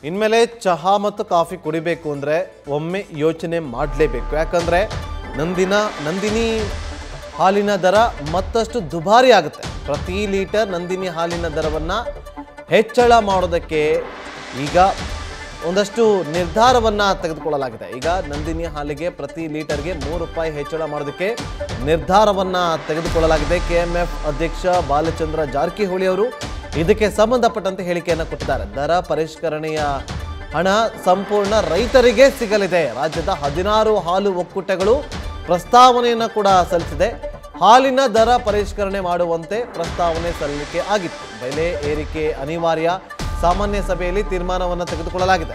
ಇನ್ಮೇಲೆ ಚಹಾ ಮತ್ತು ಕಾಫಿ ಕುಡಿಬೇಕು ಅಂದರೆ ಒಮ್ಮೆ ಯೋಚನೆ ಮಾಡಲೇಬೇಕು ಯಾಕಂದರೆ ನಂದಿನ ನಂದಿನಿ ಹಾಲಿನ ದರ ಮತ್ತಷ್ಟು ದುಬಾರಿ ಆಗುತ್ತೆ ಪ್ರತಿ ಲೀಟರ್ ನಂದಿನಿ ಹಾಲಿನ ದರವನ್ನು ಹೆಚ್ಚಳ ಮಾಡೋದಕ್ಕೆ ಈಗ ಒಂದಷ್ಟು ನಿರ್ಧಾರವನ್ನು ತೆಗೆದುಕೊಳ್ಳಲಾಗಿದೆ ಈಗ ನಂದಿನಿ ಹಾಲಿಗೆ ಪ್ರತಿ ಲೀಟರ್ಗೆ ಮೂರು ರೂಪಾಯಿ ಹೆಚ್ಚಳ ಮಾಡೋದಕ್ಕೆ ನಿರ್ಧಾರವನ್ನು ತೆಗೆದುಕೊಳ್ಳಲಾಗಿದೆ ಕೆ ಎಂ ಎಫ್ ಅಧ್ಯಕ್ಷ ಬಾಲಚಂದ್ರ ಜಾರಕಿಹೊಳಿ ಅವರು ಇದಕ್ಕೆ ಸಂಬಂಧಪಟ್ಟಂತೆ ಹೇಳಿಕೆಯನ್ನು ಕೊಟ್ಟಿದ್ದಾರೆ ದರ ಪರಿಷ್ಕರಣೆಯ ಹಣ ಸಂಪೂರ್ಣ ರೈತರಿಗೆ ಸಿಗಲಿದೆ ರಾಜ್ಯದ ಹದಿನಾರು ಹಾಲು ಒಕ್ಕೂಟಗಳು ಪ್ರಸ್ತಾವನೆಯನ್ನು ಕೂಡ ಸಲ್ಲಿಸಿದೆ ಹಾಲಿನ ದರ ಪರಿಷ್ಕರಣೆ ಮಾಡುವಂತೆ ಪ್ರಸ್ತಾವನೆ ಸಲ್ಲಿಕೆ ಆಗಿತ್ತು ಬೆಲೆ ಏರಿಕೆ ಅನಿವಾರ್ಯ ಸಾಮಾನ್ಯ ಸಭೆಯಲ್ಲಿ ತೀರ್ಮಾನವನ್ನು ತೆಗೆದುಕೊಳ್ಳಲಾಗಿದೆ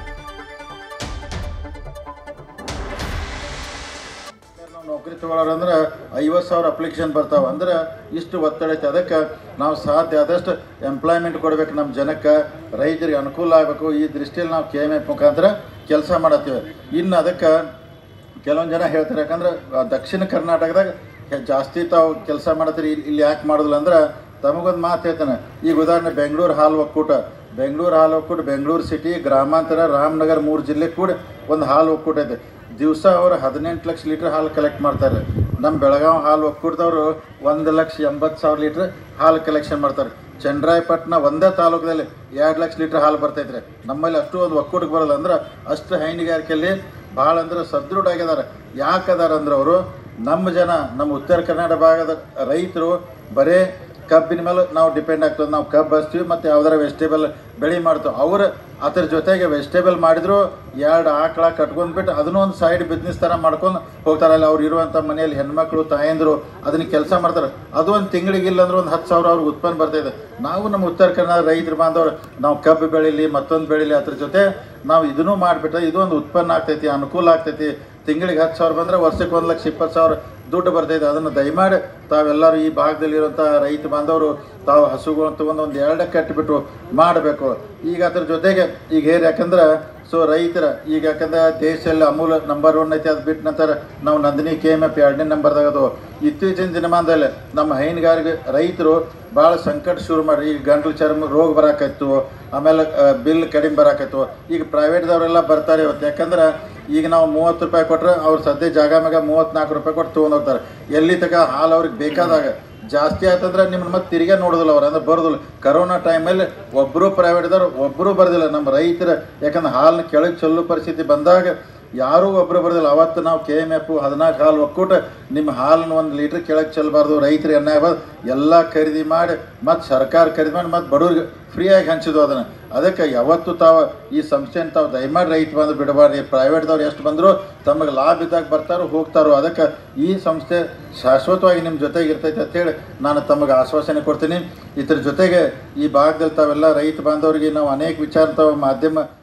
ನಾವು ನೌಕರಿ ತಗೊಳ್ಳೋರಂದ್ರೆ ಐವತ್ತು ಸಾವಿರ ಅಪ್ಲಿಕೇಶನ್ ಬರ್ತಾವೆ ಅಂದ್ರೆ ಇಷ್ಟು ಒತ್ತಡ ಐತೆ ಅದಕ್ಕೆ ನಾವು ಸಾಧ್ಯ ಆದಷ್ಟು ಎಂಪ್ಲಾಯ್ಮೆಂಟ್ ಕೊಡ್ಬೇಕು ನಮ್ಮ ಜನಕ್ಕೆ ರೈತರಿಗೆ ಅನುಕೂಲ ಆಗಬೇಕು ಈ ದೃಷ್ಟಿಯಲ್ಲಿ ನಾವು ಕೆ ಎಮ್ ಎಫ್ ಮುಖಾಂತರ ಕೆಲಸ ಮಾಡತ್ತೀವಿ ಇನ್ನು ಅದಕ್ಕೆ ಕೆಲವೊಂದು ಜನ ಹೇಳ್ತಾರೆ ಯಾಕಂದ್ರೆ ಆ, ದಕ್ಷಿಣ ಕರ್ನಾಟಕದಾಗ ಹೆ- ಜಾಸ್ತಿ ತಾವು ಕೆಲಸ ಮಾಡತ್ತೀರಿ ಇಲ್ಲಿ ಇಲ್ಲಿ ಯಾಕೆ ಮಾಡೋದಿಲ್ಲ ಅಂದ್ರೆ ತಮಗೊಂದು ಮಾತು ಹೇಳ್ತಾನೆ ಈಗ ಉದಾಹರಣೆ ಬೆಂಗಳೂರು ಹಾಲು ಒಕ್ಕೂಟ ಬೆಂಗಳೂರು ಹಾಲು ಒಕ್ಕೂಟ ಬೆಂಗಳೂರು ಸಿಟಿ ಗ್ರಾಮಾಂತರ ರಾಮನಗರ ಮೂರು ಜಿಲ್ಲೆ ಕೂಡ ಒಂದು ಹಾಲು ಒಕ್ಕೂಟ ಐತೆ ದಿವಸ ಅವರು ಹದಿನೆಂಟು ಲಕ್ಷ ಲೀಟ್ರ್ ಹಾಲು ಕಲೆಕ್ಟ್ ಮಾಡ್ತಾರೆ ನಮ್ಮ ಬೆಳಗಾವಿ ಹಾಲು ಒಕ್ಕೂಟದವರು ಒಂದು ಲಕ್ಷ ಎಂಬತ್ತು ಸಾವಿರ ಲೀಟ್ರ್ ಹಾಲು ಕಲೆಕ್ಷನ್ ಮಾಡ್ತಾರೆ ಚಂದ್ರಾಯಪಟ್ಟಣ ಒಂದೇ ತಾಲೂಕದಲ್ಲಿ ಎರಡು ಲಕ್ಷ ಲೀಟ್ರ್ ಹಾಲು ಬರ್ತೈತ್ರಿ ನಮ್ಮಲ್ಲಿ ಅಷ್ಟು ಒಂದು ಒಕ್ಕೂಟಕ್ಕೆ ಬರಲ್ಲ ಅಂದ್ರೆ ಅಷ್ಟು ಹೈನುಗಾರಿಕೆಯಲ್ಲಿ ಭಾಳ ಅಂದ್ರೆ ಸದೃಢ ಆಗಿದ್ದಾರೆ ಯಾಕೆ ಅದಾರ ಅಂದ್ರೆ ಅವರು ನಮ್ಮ ಜನ ನಮ್ಮ ಉತ್ತರ ಕರ್ನಾಟಕ ಭಾಗದ ರೈತರು ಬರೇ ಕಬ್ಬಿನ ಮೇಲೆ ನಾವು ಡಿಪೆಂಡ್ ಆಗ್ತದೆ ನಾವು ಕಬ್ಬು ಹಚ್ತೀವಿ ಮತ್ತು ಯಾವ್ದಾರ ವೆಜಿಟೇಬಲ್ ಬೆಳೆ ಮಾಡ್ತೀವಿ ಅವ್ರು ಅದ್ರ ಜೊತೆಗೆ ವೆಜಿಟೇಬಲ್ ಮಾಡಿದ್ರು ಎರಡು ಆಕಳ ಕಟ್ಕೊಂಡ್ಬಿಟ್ಟು ಅದನ್ನೂ ಒಂದು ಸೈಡ್ ಬಿಸ್ನೆಸ್ ಥರ ಮಾಡ್ಕೊಂಡು ಹೋಗ್ತಾರೆ ಅಲ್ಲಿ ಅವ್ರು ಇರುವಂಥ ಮನೆಯಲ್ಲಿ ಹೆಣ್ಮಕ್ಳು ತಾಯಂದರು ಅದನ್ನ ಕೆಲಸ ಮಾಡ್ತಾರೆ ಅದು ಒಂದು ತಿಂಗಳಿಗೆ ಇಲ್ಲ ಅಂದ್ರೆ ಒಂದು ಹತ್ತು ಸಾವಿರ ಅವ್ರಿಗೆ ಉತ್ಪನ್ನ ಬರ್ತಾಯಿದೆ ನಾವು ನಮ್ಮ ಉತ್ತರ ಕನ್ನಡ ರೈತರು ಬಾಂಧವರು ನಾವು ಕಬ್ಬು ಬೆಳೀಲಿ ಮತ್ತೊಂದು ಬೆಳೀಲಿ ಅದ್ರ ಜೊತೆ ನಾವು ಇದನ್ನೂ ಮಾಡಿಬಿಟ್ರೆ ಇದು ಒಂದು ಉತ್ಪನ್ನ ಆಗ್ತೈತಿ ಅನುಕೂಲ ಆಗ್ತೈತಿ ತಿಂಗಳಿಗೆ ಹತ್ತು ಸಾವಿರ ಬಂದರೆ ವರ್ಷಕ್ಕೆ ಒಂದು ಲಕ್ಷ ಇಪ್ಪತ್ತು ಸಾವಿರ ದುಡ್ಡು ಬರ್ತೈತೆ ಅದನ್ನು ದಯಮಾಡಿ ತಾವೆಲ್ಲರೂ ಈ ಭಾಗದಲ್ಲಿರುವಂಥ ರೈತ ಬಾಂಧವರು ತಾವು ಹಸುಗಳು ತಗೊಂಡು ಒಂದು ಎರಡೇ ಕಟ್ಟಿಬಿಟ್ಟು ಮಾಡಬೇಕು ಈಗ ಅದ್ರ ಜೊತೆಗೆ ಈಗ ಹೇರಿ ಯಾಕಂದ್ರೆ ಸೊ ರೈತರ ಈಗ ಯಾಕಂದ್ರೆ ದೇಶದಲ್ಲಿ ಅಮೂಲ್ ನಂಬರ್ ಒನ್ ಐತಿ ಅದು ಬಿಟ್ಟ ನಂತರ ನಾವು ನಂದಿನಿ ಕೆ ಎಮ್ ಎಫ್ ಎರಡನೇ ನಂಬರ್ದಾಗ ಅದು ಇತ್ತೀಚಿನ ದಿನಮಾನದಲ್ಲಿ ನಮ್ಮ ಹೈನುಗಾರಿಕೆ ರೈತರು ಭಾಳ ಸಂಕಟ ಶುರು ಮಾಡಿ ಈಗ ಗಂಟಲು ಚರ್ಮ ರೋಗ ಬರಾಕತ್ತು ಆಮೇಲೆ ಬಿಲ್ ಕಡಿಮೆ ಬರಾಕತ್ತು ಈಗ ಪ್ರೈವೇಟ್ದವರೆಲ್ಲ ಬರ್ತಾರೆ ಇವತ್ತು ಯಾಕಂದ್ರೆ ಈಗ ನಾವು ಮೂವತ್ತು ರೂಪಾಯಿ ಕೊಟ್ಟರೆ ಅವ್ರು ಸದ್ಯ ಜಾಗ ಮ್ಯಾಗ ಮೂವತ್ತ್ನಾಲ್ಕು ರೂಪಾಯಿ ಕೊಟ್ಟು ತೊಗೊಂಡು ಹೋಗ್ತಾರೆ ಎಲ್ಲಿ ತನಕ ಹಾಲು ಅವ್ರಿಗೆ ಬೇಕಾದಾಗ ಜಾಸ್ತಿ ಆಯ್ತಂದ್ರೆ ನಿಮ್ಮನ್ನ ಮತ್ತೆ ತಿರುಗೇ ನೋಡೋದಿಲ್ಲ ಅವ್ರು ಅಂದ್ರೆ ಬರೋದಿಲ್ಲ ಕರೋನಾ ಟೈಮಲ್ಲಿ ಒಬ್ಬರು ಪ್ರೈವೇಟ್ದವ್ರು ಒಬ್ಬರು ಬರೋದಿಲ್ಲ ನಮ್ಮ ರೈತರ ಯಾಕಂದ್ರೆ ಹಾಲನ್ನ ಕೆಳಗೆ ಚೆಲ್ಲೋ ಪರಿಸ್ಥಿತಿ ಬಂದಾಗ ಯಾರೂ ಒಬ್ಬರು ಬರೋದಿಲ್ಲ ಅವತ್ತು ನಾವು ಕೆ ಎಮ್ ಎಫ್ ಹದಿನಾಲ್ಕು ಹಾಲು ಒಕ್ಕೂಟ ನಿಮ್ಮ ಹಾಲನ್ನ ಒಂದು ಲೀಟ್ರ್ ಕೆಳಗೆ ಚೆಲ್ಲಬಾರ್ದು ರೈತರು ಎಣ್ಣೆ ಆಗ್ಬಾರ್ದು ಎಲ್ಲ ಖರೀದಿ ಮಾಡಿ ಮತ್ತು ಸರ್ಕಾರ ಖರೀದಿ ಮಾಡಿ ಮತ್ತು ಬಡವ್ರಿಗೆ ಫ್ರೀಯಾಗಿ ಹಂಚಿದ್ವು ಅದನ್ನು ಅದಕ್ಕೆ ಯಾವತ್ತು ತಾವು ಈ ಸಂಸ್ಥೆಯನ್ನು ತಾವು ದಯಮಾಡಿ ರೈತ ಬಂದು ಬಿಡಬಾರ್ದು ಪ್ರೈವೇಟ್ದವ್ರು ಎಷ್ಟು ಬಂದರೂ ತಮಗೆ ಲಾಭ ಇದ್ದಾಗ ಬರ್ತಾರೋ ಹೋಗ್ತಾರೋ ಅದಕ್ಕೆ ಈ ಸಂಸ್ಥೆ ಶಾಶ್ವತವಾಗಿ ನಿಮ್ಮ ಜೊತೆಗೆ ಇರ್ತೈತೆ ಅಂತೇಳಿ ನಾನು ತಮಗೆ ಆಶ್ವಾಸನೆ ಕೊಡ್ತೀನಿ ಇದ್ರ ಜೊತೆಗೆ ಈ ಭಾಗದಲ್ಲಿ ತಾವೆಲ್ಲ ರೈತ ಬಾಂಧವರಿಗೆ ನಾವು ಅನೇಕ ವಿಚಾರ ತಾವು ಮಾಧ್ಯಮ